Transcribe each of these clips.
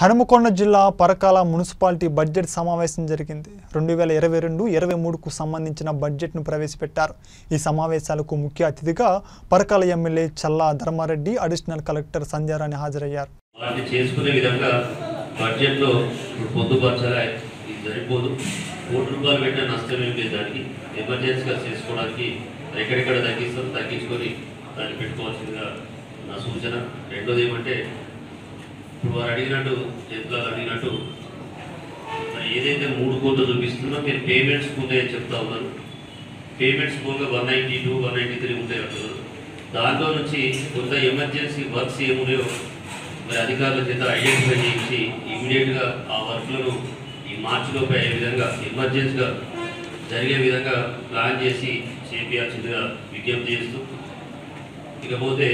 హనుమకొండ జిల్లా Parakala municipality budget సమావేశం జరిగింది రెండు వేల ఇరవై రెండు ఇరవై మూడుకు సంబంధించిన బడ్జెట్ను ప్రవేశపెట్టారు ఈ సమావేశాలకు ముఖ్య అతిథిగా Parakala MLA Challa Dharma Reddy additional collector Sandhya Rani హాజరయ్యారు వాటిని చేసుకునే విధంగా బడ్జెట్లో ఇప్పుడు పొందుపరచాలి ఇది సరిపోదు కోటి రూపాయలు పెట్టిన నష్టం ఏం లేదు దానికి ఎమర్జెన్సీగా చేసుకోవడానికి ఎక్కడెక్కడ తగ్గిస్తాం తగ్గించుకొని దాన్ని పెట్టుకోవాల్సిందిగా నా సూచన రెండోది ఏమంటే ఇప్పుడు వారు అడిగినట్టు చేతులాలు అడిగినట్టు మరి ఏదైతే మూడు కోట్లు చూపిస్తుందో మీరు పేమెంట్స్ ముందే చెప్తా ఉన్నారు పేమెంట్స్ పోగా one ninety two one ninety three ఉంటాయి అంటున్నారు దాంట్లో నుంచి కొంత ఎమర్జెన్సీ వర్క్స్ ఏమున్నాయో మరి అధికారుల చేత ఐడెంటిఫై చేయించి ఇమీడియట్గా ఆ వర్క్లను ఈ మార్చిలోపే అయ్యే విధంగా ఎమర్జెన్సీగా జరిగే విధంగా ప్లాన్ చేసి చేపించాల్సిందిగా విజ్ఞప్తి చేస్తూ ఇకపోతే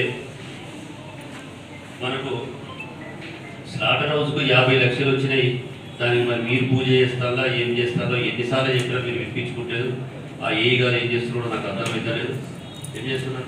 మనకు స్లాటర్ హౌస్కు యాభై లక్షలు వచ్చినాయి దానికి మరి మీరు పూజ చేస్తారా ఏం చేస్తారో ఎన్నిసార్లు చెప్పినా మీరు వినిపించుకుంటారు ఆ ఏ గారు ఏం చేస్తున్నారో నాకు అర్థమవుతలేదు ఏం చేస్తున్నారు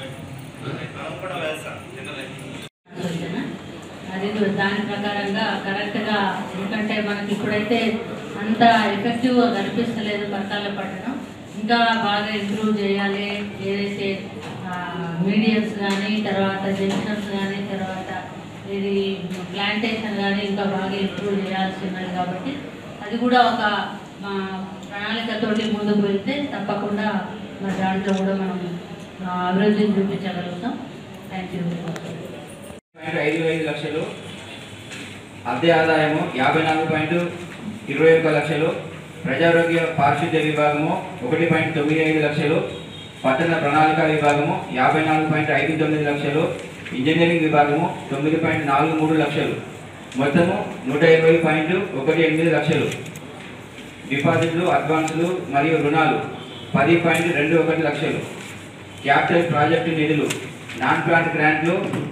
సూచన అది దాని ప్రకారంగా కరెక్ట్గా ఎందుకంటే మనకి ఇప్పుడైతే అంత ఎఫెక్టివ్గా కనిపిస్తలేదు పరకాల పట్టణం ఇంకా బాగా ఇంప్రూవ్ చేయాలి ఏదైతే మీడియమ్స్ కానీ తర్వాత జంక్షన్స్ కానీ తర్వాత ఇది ప్లాంటేషన్ కానీ ఇంకా బాగా ఇంప్రూవ్ చేయాల్సి ఉన్నది కాబట్టి అది కూడా ఒక మా ప్రణాళికతోటి ముందుకు వెళ్తే తప్పకుండా మరి దాంట్లో కూడా మనం ఆ, అభివృద్ధిని చూపించగలుగుతాం థ్యాంక్ యూ పాయింట్ ఐదు ఐదు లక్షలు అద్దె ఆదాయము యాభై నాలుగు పాయింట్ ఇరవై ఒక్క లక్షలు ప్రజారోగ్య పారిశుద్ధ్య విభాగము ఒకటి పాయింట్ తొమ్మిది ఐదు లక్షలు పట్టణ ప్రణాళిక విభాగము యాభై నాలుగు పాయింట్ ఐదు తొమ్మిది లక్షలు ఇంజనీరింగ్ విభాగము తొమ్మిది పాయింట్ నాలుగు మూడు లక్షలు మొత్తము నూట ఇరవై పాయింట్ ఒకటి ఎనిమిది లక్షలు డిపాజిట్లు అడ్వాన్సులు మరియు రుణాలు పది పాయింట్ రెండు ఒకటి లక్షలు క్యాపిటల్ ప్రాజెక్టు నిధులు నాన్ ప్లాంట్ గ్రాంట్లు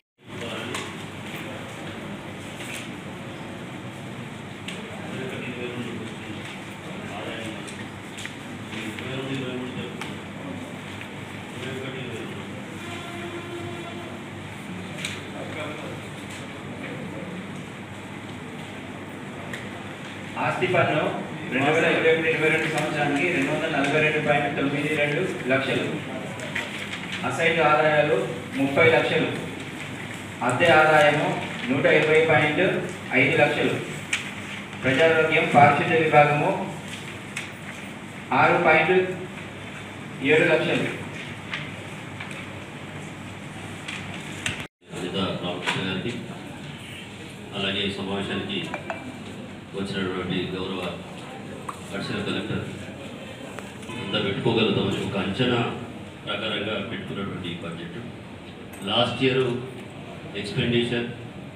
ఆస్తి పన్ను రెండు వేల ఇరవై ఒకటి ఇరవై రెండు సంవత్సరానికి రెండు వందల నలభై రెండు పాయింట్ తొమ్మిది రెండు లక్షలు అసైన్ ఆదాయాలు ముప్పై లక్షలు అద్దె ఆదాయము నూట ఇరవై పాయింట్ ఐదు లక్షలు ప్రజారోగ్యం పారిశుద్ధ్య విభాగము ఆరు పాయింట్ ఏడు లక్షలు అనిత రామకృష్ణ గారికి అలాగే ఈ సమావేశానికి వచ్చినటువంటి గౌరవ అడిషనల్ కలెక్టర్ అంతా పెట్టుకోగలుగుతామని ఒక అంచనా ప్రకారంగా పెట్టుకున్నటువంటి ఈ బడ్జెట్ లాస్ట్ ఇయర్ ఎక్స్పెండిచర్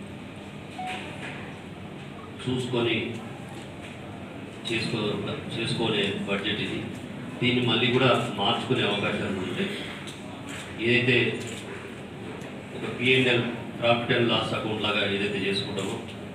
చూసుకొని చేసుకో చేసుకునే బడ్జెట్ ఇది దీన్ని మళ్ళీ కూడా మార్చుకునే అవకాశాలు ఉంటాయి ఏదైతే ఒక PNL profit and loss account లాగా ఏదైతే చేసుకుంటామో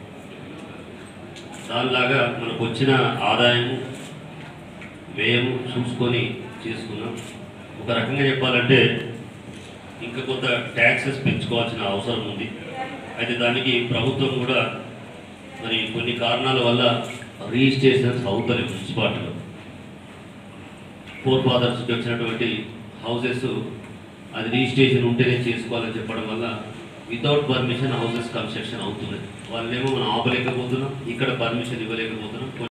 దానిలాగా మనకు వచ్చిన ఆదాయము వ్యయము చూసుకొని చేసుకున్నాం ఒక రకంగా చెప్పాలంటే ఇంకా కొంత ట్యాక్సెస్ పెంచుకోవాల్సిన అవసరం ఉంది అయితే దానికి ప్రభుత్వం కూడా మరి కొన్ని కారణాల వల్ల రిజిస్ట్రేషన్స్ అవుతలేవు మున్సిపాలిటీలో ఫోర్ ఫాదర్స్కి వచ్చినటువంటి హౌసెస్ అది రిజిస్ట్రేషన్ ఉంటేనే చేసుకోవాలని చెప్పడం వల్ల వితౌట్ పర్మిషన్ హౌసెస్ కన్స్ట్రక్షన్ అవుతున్నాయి వాళ్ళేమో మనం ఆపలేకపోతున్నాం ఇక్కడ పర్మిషన్ ఇవ్వలేకపోతున్నాం